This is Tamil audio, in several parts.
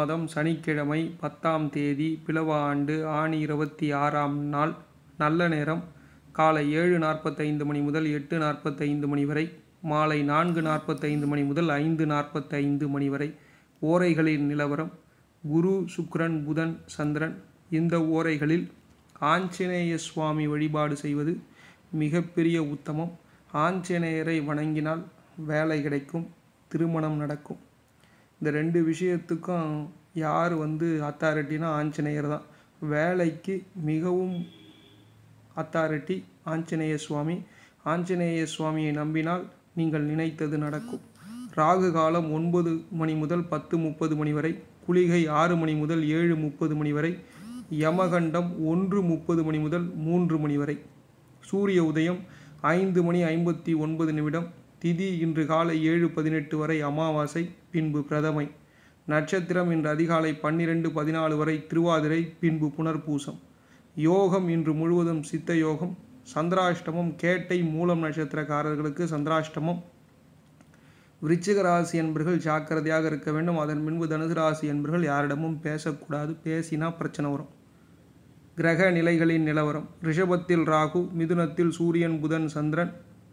மாதம் சனிக்கிழமை பத்தாம் தேதி பிலவ ஆண்டு ஆணி இருபத்தி ஆறாம் நாள் நல்ல நேரம் காலை ஏழு நாற்பத்தைந்து மணி முதல் எட்டு நாற்பத்தைந்து மணி வரை மாலை நான்கு நாற்பத்தைந்து மணி முதல் ஐந்து நாற்பத்தைந்து மணி வரை ஓரைகளின் நிலவரம் குரு சுக்கிரன் புதன் சந்திரன் இந்த ஓரைகளில் ஆஞ்சநேய சுவாமி வழிபாடு செய்வது மிகப்பெரிய உத்தமம் ஆஞ்சநேயரை வணங்கினால் வேலை கிடைக்கும் திருமணம் நடக்கும் இந்த ரெண்டு விஷயத்துக்கும் யார் வந்து அத்தாரிட்டினா ஆஞ்சநேயர் தான் வேலைக்கு மிகவும் அத்தாரிட்டி ஆஞ்சநேய சுவாமி ஆஞ்சநேய சுவாமியை நம்பினால் நீங்கள் நினைத்தது நடக்கும் ராகு காலம் ஒன்பது மணி முதல் பத்து முப்பது மணி வரை குளிகை ஆறு மணி முதல் ஏழு முப்பது மணி வரை யமகண்டம் ஒன்று முப்பது மணி முதல் மூன்று மணி வரை சூரிய உதயம் ஐந்து மணி ஐம்பத்தி ஒன்பது நிமிடம் திதி இன்று காலை ஏழு பதினெட்டு வரை அமாவாசை பின்பு பிரதமை நட்சத்திரம் இன்று அதிகாலை பன்னிரெண்டு பதினாலு வரை திருவாதிரை பின்பு புனர்பூசம் யோகம் இன்று முழுவதும் சித்த யோகம் சந்திராஷ்டமம் கேட்டை மூலம் நட்சத்திரக்காரர்களுக்கு சந்திராஷ்டமம் விருச்சிக ராசி என்பர்கள் ஜாக்கிரதையாக இருக்க வேண்டும் அதன் பின்பு தனுசு ராசி என்பர்கள் யாரிடமும் பேசக்கூடாது பேசினா பிரச்சனை வரும் கிரக நிலைகளின் நிலவரம் ரிஷபத்தில் ராகு மிதுனத்தில் சூரியன் புதன் சந்திரன்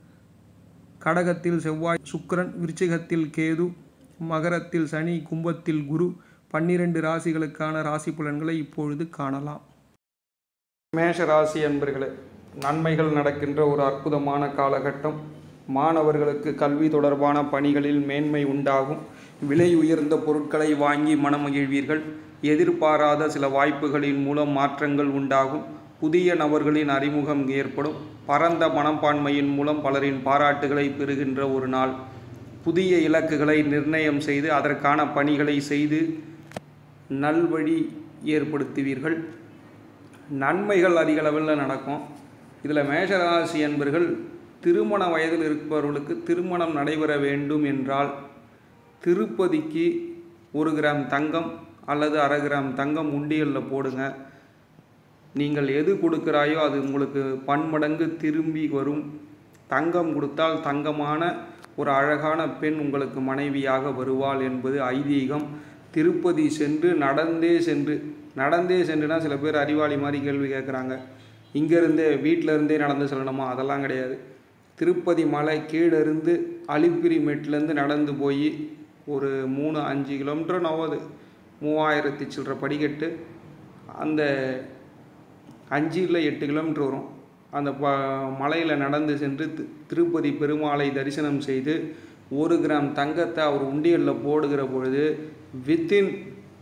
கடகத்தில் செவ்வாய் சுக்கிரன் விருச்சிகத்தில் கேது மகரத்தில் சனி கும்பத்தில் குரு பன்னிரண்டு ராசிகளுக்கான ராசி பலன்களை இப்பொழுது காணலாம் மேஷ ராசி என்பர்களே நன்மைகள் நடக்கின்ற ஒரு அற்புதமான காலகட்டம் மாணவர்களுக்கு கல்வி தொடர்பான பணிகளில் மேன்மை உண்டாகும் விலை உயர்ந்த பொருட்களை வாங்கி மனமகிழ்வீர்கள் எதிர்பாராத சில வாய்ப்புகளின் மூலம் மாற்றங்கள் உண்டாகும் புதிய நபர்களின் அறிமுகம் ஏற்படும் பரந்த மனப்பான்மையின் மூலம் பலரின் பாராட்டுகளை பெறுகின்ற ஒரு நாள் புதிய இலக்குகளை நிர்ணயம் செய்து அதற்கான பணிகளை செய்து நல்வழி ஏற்படுத்துவீர்கள் நன்மைகள் அதிக அளவில் நடக்கும் இதில் மேஷராசி என்பர்கள் திருமண வயதில் இருப்பவர்களுக்கு திருமணம் நடைபெற வேண்டும் என்றால் திருப்பதிக்கு ஒரு கிராம் தங்கம் அல்லது அரை கிராம் தங்கம் உண்டியலில் போடுங்க நீங்கள் எது கொடுக்குறாயோ அது உங்களுக்கு பன்மடங்கு திரும்பி வரும் தங்கம் கொடுத்தால் தங்கமான ஒரு அழகான பெண் உங்களுக்கு மனைவியாக வருவாள் என்பது ஐதீகம் திருப்பதி சென்று நடந்தே சென்று நடந்தே சென்றுனா சில பேர் அறிவாளி மாதிரி கேள்வி கேட்குறாங்க இங்கேருந்தே வீட்டில் இருந்தே நடந்து செல்லணுமா அதெல்லாம் கிடையாது திருப்பதி மலை கீழே இருந்து அலிப்பிரி மெட்லேருந்து நடந்து போய் ஒரு மூணு அஞ்சு கிலோமீட்டர் நவது மூவாயிரத்தி சில்லற படிக்கட்டு அந்த அஞ்சு இல்லை எட்டு கிலோமீட்டர் வரும் அந்த ப மலையில் நடந்து சென்று தி- திருப்பதி பெருமாளை தரிசனம் செய்து ஒரு கிராம் தங்கத்தை அவர் உண்டியலில் போடுகிற பொழுது வித்தின்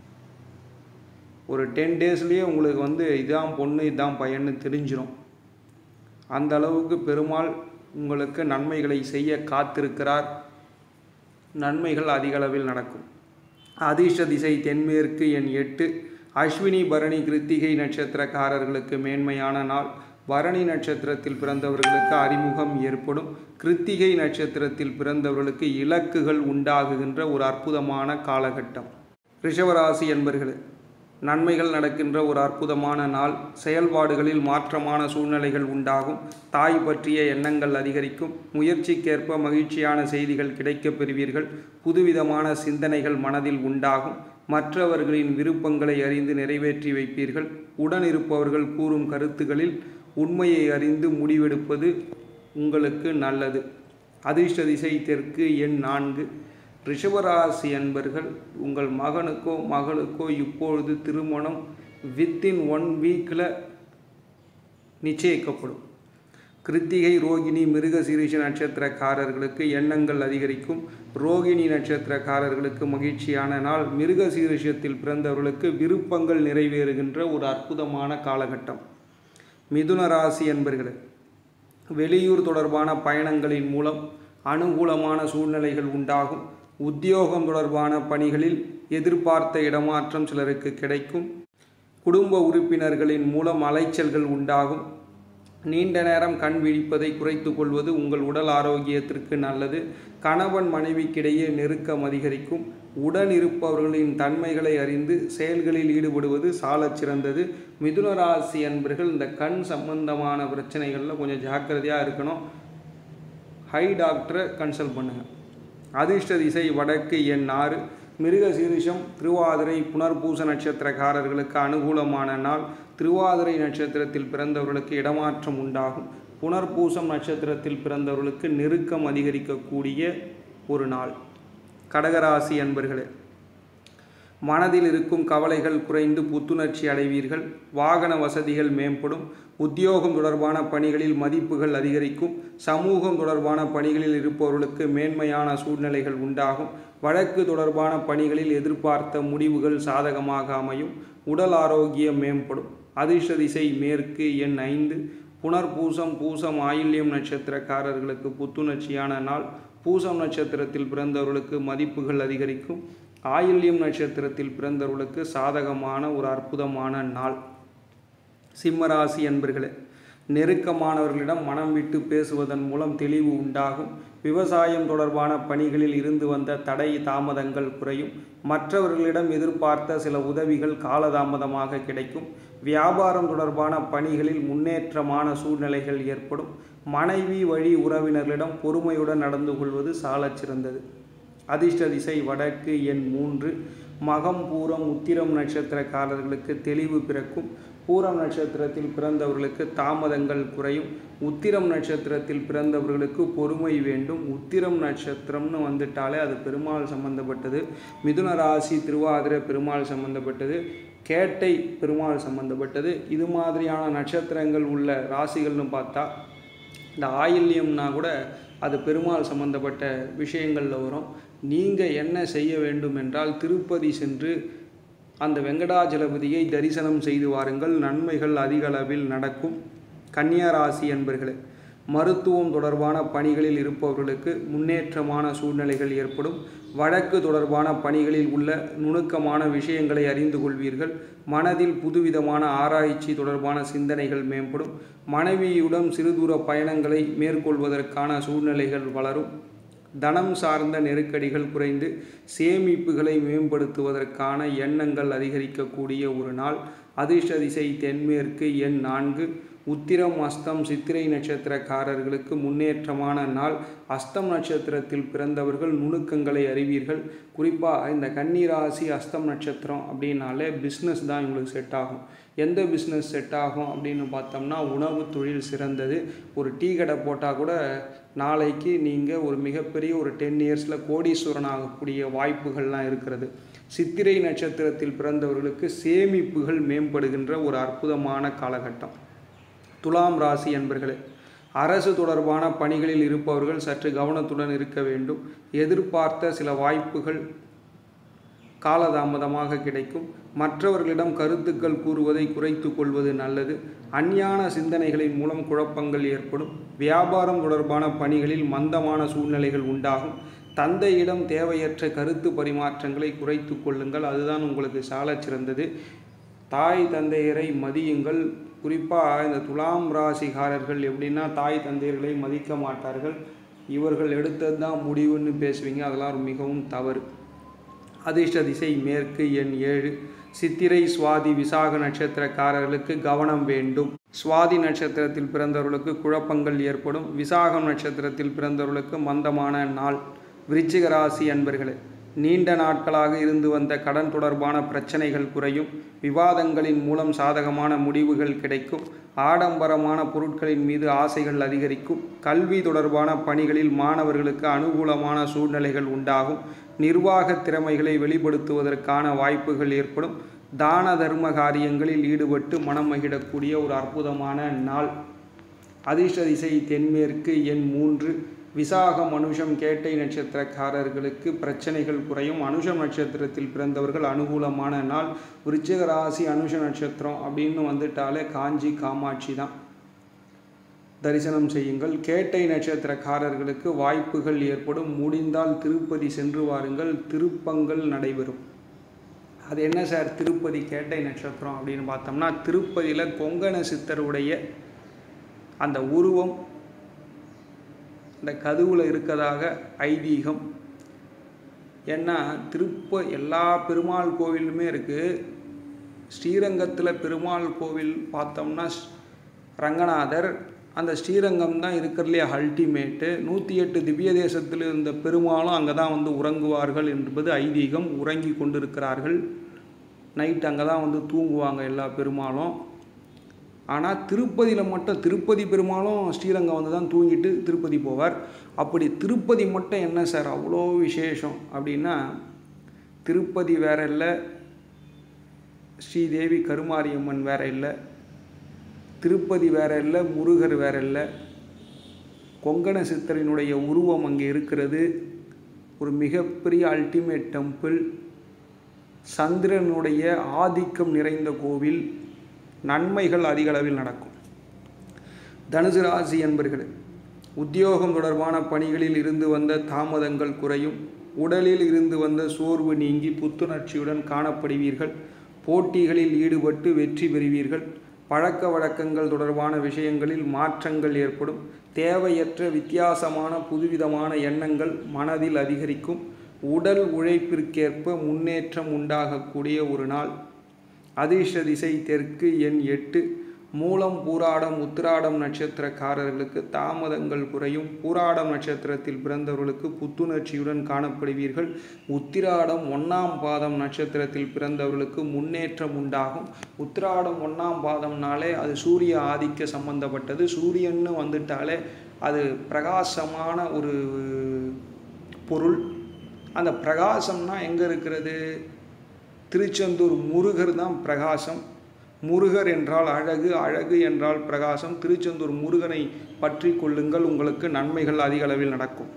ஒரு டென் டேஸ்லேயே உங்களுக்கு வந்து இதான் பொண்ணு இதான் பையன்னு தெரிஞ்சிடும் அந்த அளவுக்கு பெருமாள் உங்களுக்கு நன்மைகளை செய்ய காத்திருக்கிறார் நன்மைகள் அதிக அளவில் நடக்கும் அதிர்ஷ்ட திசை தென்மேற்கு எண் எட்டு அஸ்வினி பரணி கிருத்திகை நட்சத்திரக்காரர்களுக்கு மேன்மையான நாள் பரணி நட்சத்திரத்தில் பிறந்தவர்களுக்கு அறிமுகம் ஏற்படும் கிருத்திகை நட்சத்திரத்தில் பிறந்தவர்களுக்கு இலக்குகள் உண்டாகுகின்ற ஒரு அற்புதமான காலகட்டம் ரிஷவராசி என்பர்களே நன்மைகள் நடக்கின்ற ஒரு அற்புதமான நாள் செயல்பாடுகளில் மாற்றமான சூழ்நிலைகள் உண்டாகும் தாய் பற்றிய எண்ணங்கள் அதிகரிக்கும் முயற்சிக்கேற்ப மகிழ்ச்சியான செய்திகள் கிடைக்கப் பெறுவீர்கள் புதுவிதமான சிந்தனைகள் மனதில் உண்டாகும் மற்றவர்களின் விருப்பங்களை அறிந்து நிறைவேற்றி வைப்பீர்கள் உடன் இருப்பவர்கள் கூறும் கருத்துகளில் உண்மையை அறிந்து முடிவெடுப்பது உங்களுக்கு நல்லது அதிர்ஷ்ட திசை தெற்கு எண் நான்கு ரிஷபராசி அன்பர்கள் உங்கள் மகனுக்கோ மகளுக்கோ இப்பொழுது திருமணம் வித்தின் ஒன் வீக்கில் நிச்சயிக்கப்படும் கிருத்திகை ரோகிணி மிருக சீரிஷ நட்சத்திரக்காரர்களுக்கு எண்ணங்கள் அதிகரிக்கும் ரோகிணி நட்சத்திரக்காரர்களுக்கு மகிழ்ச்சியான நாள் மிருக சீரிஷத்தில் பிறந்தவர்களுக்கு விருப்பங்கள் நிறைவேறுகின்ற ஒரு அற்புதமான காலகட்டம் மிதுன ராசி என்பர்களே வெளியூர் தொடர்பான பயணங்களின் மூலம் அனுகூலமான சூழ்நிலைகள் உண்டாகும் உத்தியோகம் தொடர்பான பணிகளில் எதிர்பார்த்த இடமாற்றம் சிலருக்கு கிடைக்கும் குடும்ப உறுப்பினர்களின் மூலம் அலைச்சல்கள் உண்டாகும் நீண்ட நேரம் கண் விழிப்பதை குறைத்து கொள்வது உங்கள் உடல் ஆரோக்கியத்திற்கு நல்லது கணவன் மனைவிக்கிடையே நெருக்கம் அதிகரிக்கும் உடன் இருப்பவர்களின் தன்மைகளை அறிந்து செயல்களில் ஈடுபடுவது சாலச் சிறந்தது மிதுன ராசி அன்பர்கள் இந்த கண் சம்பந்தமான பிரச்சனைகளில் கொஞ்சம் ஜாக்கிரதையாக இருக்கணும் ஹை டாக்டரை கன்சல்ட் பண்ணுங்கள் அதிர்ஷ்ட திசை வடக்கு எண் ஆறு மிருக சீரிஷம் திருவாதிரை புனர்பூச நட்சத்திரக்காரர்களுக்கு அனுகூலமான நாள் திருவாதிரை நட்சத்திரத்தில் பிறந்தவர்களுக்கு இடமாற்றம் உண்டாகும் புனர்பூசம் நட்சத்திரத்தில் பிறந்தவர்களுக்கு நெருக்கம் அதிகரிக்கக்கூடிய ஒரு நாள் கடகராசி அன்பர்களே மனதில் இருக்கும் கவலைகள் குறைந்து புத்துணர்ச்சி அடைவீர்கள் வாகன வசதிகள் மேம்படும் உத்தியோகம் தொடர்பான பணிகளில் மதிப்புகள் அதிகரிக்கும் சமூகம் தொடர்பான பணிகளில் இருப்பவர்களுக்கு மேன்மையான சூழ்நிலைகள் உண்டாகும் வழக்கு தொடர்பான பணிகளில் எதிர்பார்த்த முடிவுகள் சாதகமாக அமையும் உடல் ஆரோக்கியம் மேம்படும் அதிர்ஷ்ட திசை மேற்கு எண் ஐந்து புனர்பூசம் பூசம் ஆயில்யம் நட்சத்திரக்காரர்களுக்கு புத்துணர்ச்சியான நாள் பூசம் நட்சத்திரத்தில் பிறந்தவர்களுக்கு மதிப்புகள் அதிகரிக்கும் ஆயில்யம் நட்சத்திரத்தில் பிறந்தவர்களுக்கு சாதகமான ஒரு அற்புதமான நாள் சிம்மராசி என்பர்களே நெருக்கமானவர்களிடம் மனம் விட்டு பேசுவதன் மூலம் தெளிவு உண்டாகும் விவசாயம் தொடர்பான பணிகளில் இருந்து வந்த தடை தாமதங்கள் குறையும் மற்றவர்களிடம் எதிர்பார்த்த சில உதவிகள் காலதாமதமாக கிடைக்கும் வியாபாரம் தொடர்பான பணிகளில் முன்னேற்றமான சூழ்நிலைகள் ஏற்படும் மனைவி வழி உறவினர்களிடம் பொறுமையுடன் நடந்து கொள்வது சாலச் சிறந்தது அதிர்ஷ்ட திசை வடக்கு எண் மூன்று மகம் பூரம் உத்திரம் நட்சத்திரக்காரர்களுக்கு தெளிவு பிறக்கும் பூரம் நட்சத்திரத்தில் பிறந்தவர்களுக்கு தாமதங்கள் குறையும் உத்திரம் நட்சத்திரத்தில் பிறந்தவர்களுக்கு பொறுமை வேண்டும் உத்திரம் நட்சத்திரம்னு வந்துட்டாலே அது பெருமாள் சம்பந்தப்பட்டது மிதுன ராசி திருவாதிரை பெருமாள் சம்பந்தப்பட்டது கேட்டை பெருமாள் சம்பந்தப்பட்டது இது மாதிரியான நட்சத்திரங்கள் உள்ள ராசிகள்னு பார்த்தா இந்த ஆயில்யம்னா கூட அது பெருமாள் சம்பந்தப்பட்ட விஷயங்களில் வரும் நீங்கள் என்ன செய்ய வேண்டும் என்றால் திருப்பதி சென்று அந்த வெங்கடாஜலபதியை தரிசனம் செய்து வாருங்கள் நன்மைகள் அதிக அளவில் நடக்கும் கன்னியா ராசி என்பர்களே மருத்துவம் தொடர்பான பணிகளில் இருப்பவர்களுக்கு முன்னேற்றமான சூழ்நிலைகள் ஏற்படும் வழக்கு தொடர்பான பணிகளில் உள்ள நுணுக்கமான விஷயங்களை அறிந்து கொள்வீர்கள் மனதில் புதுவிதமான ஆராய்ச்சி தொடர்பான சிந்தனைகள் மேம்படும் மனைவியுடன் சிறுதூர பயணங்களை மேற்கொள்வதற்கான சூழ்நிலைகள் வளரும் தனம் சார்ந்த நெருக்கடிகள் குறைந்து சேமிப்புகளை மேம்படுத்துவதற்கான எண்ணங்கள் அதிகரிக்கக்கூடிய ஒரு நாள் அதிர்ஷ்ட திசை தென்மேற்கு எண் நான்கு உத்திரம் அஸ்தம் சித்திரை நட்சத்திரக்காரர்களுக்கு முன்னேற்றமான நாள் அஸ்தம் நட்சத்திரத்தில் பிறந்தவர்கள் நுணுக்கங்களை அறிவீர்கள் குறிப்பாக இந்த கன்னிராசி அஸ்தம் நட்சத்திரம் அப்படின்னாலே பிஸ்னஸ் தான் இவங்களுக்கு செட் ஆகும் எந்த பிஸ்னஸ் செட் ஆகும் அப்படின்னு பார்த்தோம்னா உணவு தொழில் சிறந்தது ஒரு டீ கடை போட்டால் கூட நாளைக்கு நீங்கள் ஒரு மிகப்பெரிய ஒரு டென் இயர்ஸில் கோடீஸ்வரன் ஆகக்கூடிய வாய்ப்புகள்லாம் இருக்கிறது சித்திரை நட்சத்திரத்தில் பிறந்தவர்களுக்கு சேமிப்புகள் மேம்படுகின்ற ஒரு அற்புதமான காலகட்டம் துலாம் ராசி என்பர்களே அரசு தொடர்பான பணிகளில் இருப்பவர்கள் சற்று கவனத்துடன் இருக்க வேண்டும் எதிர்பார்த்த சில வாய்ப்புகள் காலதாமதமாக கிடைக்கும் மற்றவர்களிடம் கருத்துக்கள் கூறுவதை குறைத்து கொள்வது நல்லது அஞ்ஞான சிந்தனைகளின் மூலம் குழப்பங்கள் ஏற்படும் வியாபாரம் தொடர்பான பணிகளில் மந்தமான சூழ்நிலைகள் உண்டாகும் தந்தையிடம் தேவையற்ற கருத்து பரிமாற்றங்களை குறைத்து கொள்ளுங்கள் அதுதான் உங்களுக்கு சாலச் சிறந்தது தாய் தந்தையரை மதியுங்கள் குறிப்பாக இந்த துலாம் ராசிக்காரர்கள் எப்படின்னா தாய் தந்தையர்களை மதிக்க மாட்டார்கள் இவர்கள் எடுத்தது தான் முடிவுன்னு பேசுவீங்க அதெல்லாம் மிகவும் தவறு அதிர்ஷ்ட திசை மேற்கு எண் ஏழு சித்திரை சுவாதி விசாக நட்சத்திரக்காரர்களுக்கு கவனம் வேண்டும் சுவாதி நட்சத்திரத்தில் பிறந்தவர்களுக்கு குழப்பங்கள் ஏற்படும் விசாகம் நட்சத்திரத்தில் பிறந்தவர்களுக்கு மந்தமான நாள் விருச்சிக ராசி அன்பர்களே நீண்ட நாட்களாக இருந்து வந்த கடன் தொடர்பான பிரச்சனைகள் குறையும் விவாதங்களின் மூலம் சாதகமான முடிவுகள் கிடைக்கும் ஆடம்பரமான பொருட்களின் மீது ஆசைகள் அதிகரிக்கும் கல்வி தொடர்பான பணிகளில் மாணவர்களுக்கு அனுகூலமான சூழ்நிலைகள் உண்டாகும் நிர்வாக திறமைகளை வெளிப்படுத்துவதற்கான வாய்ப்புகள் ஏற்படும் தான தர்ம காரியங்களில் ஈடுபட்டு மனம் மகிழக்கூடிய ஒரு அற்புதமான நாள் அதிர்ஷ்ட திசை தென்மேற்கு எண் மூன்று விசாகம் அனுஷம் கேட்டை நட்சத்திரக்காரர்களுக்கு பிரச்சனைகள் குறையும் அனுஷம் நட்சத்திரத்தில் பிறந்தவர்கள் அனுகூலமான நாள் விருச்சிக ராசி அனுஷ நட்சத்திரம் அப்படின்னு வந்துட்டாலே காஞ்சி காமாட்சி தான் தரிசனம் செய்யுங்கள் கேட்டை நட்சத்திரக்காரர்களுக்கு வாய்ப்புகள் ஏற்படும் முடிந்தால் திருப்பதி சென்று வாருங்கள் திருப்பங்கள் நடைபெறும் அது என்ன சார் திருப்பதி கேட்டை நட்சத்திரம் அப்படின்னு பார்த்தோம்னா திருப்பதியில் கொங்கண சித்தருடைய அந்த உருவம் அந்த கதுவில் இருக்கதாக ஐதீகம் ஏன்னா திருப்ப எல்லா பெருமாள் கோவிலுமே இருக்குது ஸ்ரீரங்கத்தில் பெருமாள் கோவில் பார்த்தோம்னா ரங்கநாதர் அந்த ஸ்ரீரங்கம் தான் இருக்கிறதுலே அல்டிமேட்டு நூற்றி எட்டு திவ்ய தேசத்தில் இருந்த பெருமாளும் அங்கே தான் வந்து உறங்குவார்கள் என்பது ஐதீகம் உறங்கி கொண்டிருக்கிறார்கள் நைட் அங்கே தான் வந்து தூங்குவாங்க எல்லா பெருமாளும் ஆனால் திருப்பதியில் மட்டும் திருப்பதி பெருமாளும் ஸ்ரீரங்கம் வந்து தான் தூங்கிட்டு திருப்பதி போவார் அப்படி திருப்பதி மட்டும் என்ன சார் அவ்வளோ விசேஷம் அப்படின்னா திருப்பதி வேற இல்லை ஸ்ரீதேவி கருமாரியம்மன் வேற இல்லை திருப்பதி வேற இல்லை முருகர் வேற இல்லை கொங்கண சித்தரினுடைய உருவம் அங்கே இருக்கிறது ஒரு மிகப்பெரிய அல்டிமேட் டெம்பிள் சந்திரனுடைய ஆதிக்கம் நிறைந்த கோவில் நன்மைகள் அதிக அளவில் நடக்கும் தனுசு ராசி என்பர்களே உத்தியோகம் தொடர்பான பணிகளில் இருந்து வந்த தாமதங்கள் குறையும் உடலில் இருந்து வந்த சோர்வு நீங்கி புத்துணர்ச்சியுடன் காணப்படுவீர்கள் போட்டிகளில் ஈடுபட்டு வெற்றி பெறுவீர்கள் பழக்க வழக்கங்கள் தொடர்பான விஷயங்களில் மாற்றங்கள் ஏற்படும் தேவையற்ற வித்தியாசமான புதுவிதமான எண்ணங்கள் மனதில் அதிகரிக்கும் உடல் உழைப்பிற்கேற்ப முன்னேற்றம் உண்டாகக்கூடிய ஒரு நாள் அதிர்ஷ்ட திசை தெற்கு எண் எட்டு மூலம் பூராடம் உத்திராடம் நட்சத்திரக்காரர்களுக்கு தாமதங்கள் குறையும் பூராடம் நட்சத்திரத்தில் பிறந்தவர்களுக்கு புத்துணர்ச்சியுடன் காணப்படுவீர்கள் உத்திராடம் ஒன்றாம் பாதம் நட்சத்திரத்தில் பிறந்தவர்களுக்கு முன்னேற்றம் உண்டாகும் உத்திராடம் ஒன்றாம் பாதம்னாலே அது சூரிய ஆதிக்க சம்பந்தப்பட்டது சூரியன்னு வந்துட்டாலே அது பிரகாசமான ஒரு பொருள் அந்த பிரகாசம்னா எங்கே இருக்கிறது திருச்செந்தூர் முருகர் தான் பிரகாசம் முருகர் என்றால் அழகு அழகு என்றால் பிரகாசம் திருச்செந்தூர் முருகனை பற்றி கொள்ளுங்கள் உங்களுக்கு நன்மைகள் அதிக அளவில் நடக்கும்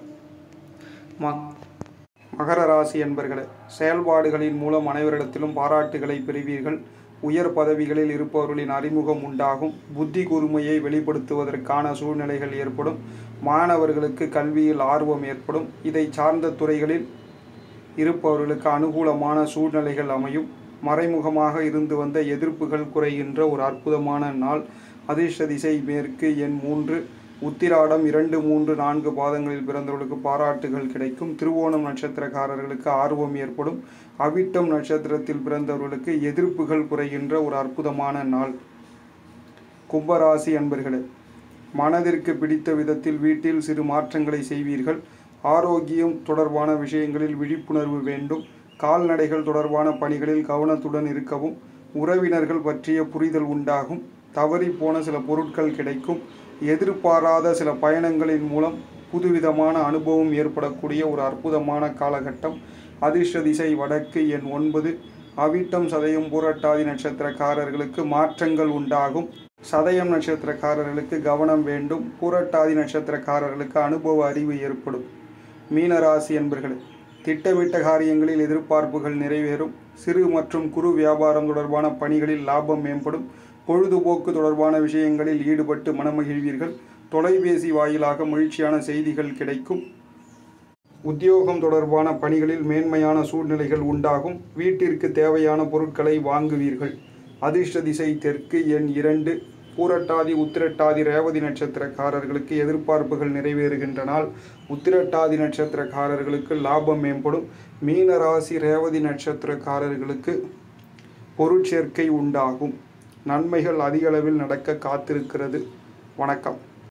ம மகர ராசி என்பர்களே செயல்பாடுகளின் மூலம் அனைவரிடத்திலும் பாராட்டுகளை பெறுவீர்கள் உயர் பதவிகளில் இருப்பவர்களின் அறிமுகம் உண்டாகும் புத்தி கூர்மையை வெளிப்படுத்துவதற்கான சூழ்நிலைகள் ஏற்படும் மாணவர்களுக்கு கல்வியில் ஆர்வம் ஏற்படும் இதை சார்ந்த துறைகளில் இருப்பவர்களுக்கு அனுகூலமான சூழ்நிலைகள் அமையும் மறைமுகமாக இருந்து வந்த எதிர்ப்புகள் குறைகின்ற ஒரு அற்புதமான நாள் அதிர்ஷ்ட திசை மேற்கு எண் மூன்று உத்திராடம் இரண்டு மூன்று நான்கு பாதங்களில் பிறந்தவர்களுக்கு பாராட்டுகள் கிடைக்கும் திருவோணம் நட்சத்திரக்காரர்களுக்கு ஆர்வம் ஏற்படும் அவிட்டம் நட்சத்திரத்தில் பிறந்தவர்களுக்கு எதிர்ப்புகள் குறைகின்ற ஒரு அற்புதமான நாள் கும்பராசி அன்பர்களே மனதிற்கு பிடித்த விதத்தில் வீட்டில் சிறு மாற்றங்களை செய்வீர்கள் ஆரோக்கியம் தொடர்பான விஷயங்களில் விழிப்புணர்வு வேண்டும் கால்நடைகள் தொடர்பான பணிகளில் கவனத்துடன் இருக்கவும் உறவினர்கள் பற்றிய புரிதல் உண்டாகும் தவறி போன சில பொருட்கள் கிடைக்கும் எதிர்பாராத சில பயணங்களின் மூலம் புதுவிதமான அனுபவம் ஏற்படக்கூடிய ஒரு அற்புதமான காலகட்டம் அதிர்ஷ்ட திசை வடக்கு எண் ஒன்பது அவிட்டம் சதயம் பூரட்டாதி நட்சத்திரக்காரர்களுக்கு மாற்றங்கள் உண்டாகும் சதயம் நட்சத்திரக்காரர்களுக்கு கவனம் வேண்டும் பூரட்டாதி நட்சத்திரக்காரர்களுக்கு அனுபவ அறிவு ஏற்படும் மீனராசி என்பர்களே திட்டமிட்ட காரியங்களில் எதிர்பார்ப்புகள் நிறைவேறும் சிறு மற்றும் குறு வியாபாரம் தொடர்பான பணிகளில் லாபம் மேம்படும் பொழுதுபோக்கு தொடர்பான விஷயங்களில் ஈடுபட்டு மனமகிழ்வீர்கள் தொலைபேசி வாயிலாக மகிழ்ச்சியான செய்திகள் கிடைக்கும் உத்தியோகம் தொடர்பான பணிகளில் மேன்மையான சூழ்நிலைகள் உண்டாகும் வீட்டிற்கு தேவையான பொருட்களை வாங்குவீர்கள் அதிர்ஷ்ட திசை தெற்கு எண் இரண்டு பூரட்டாதி உத்திரட்டாதி ரேவதி நட்சத்திரக்காரர்களுக்கு எதிர்பார்ப்புகள் நிறைவேறுகின்ற நாள் உத்திரட்டாதி நட்சத்திரக்காரர்களுக்கு லாபம் மேம்படும் மீனராசி ரேவதி நட்சத்திரக்காரர்களுக்கு பொருட்சேர்க்கை உண்டாகும் நன்மைகள் அதிக அளவில் நடக்க காத்திருக்கிறது வணக்கம்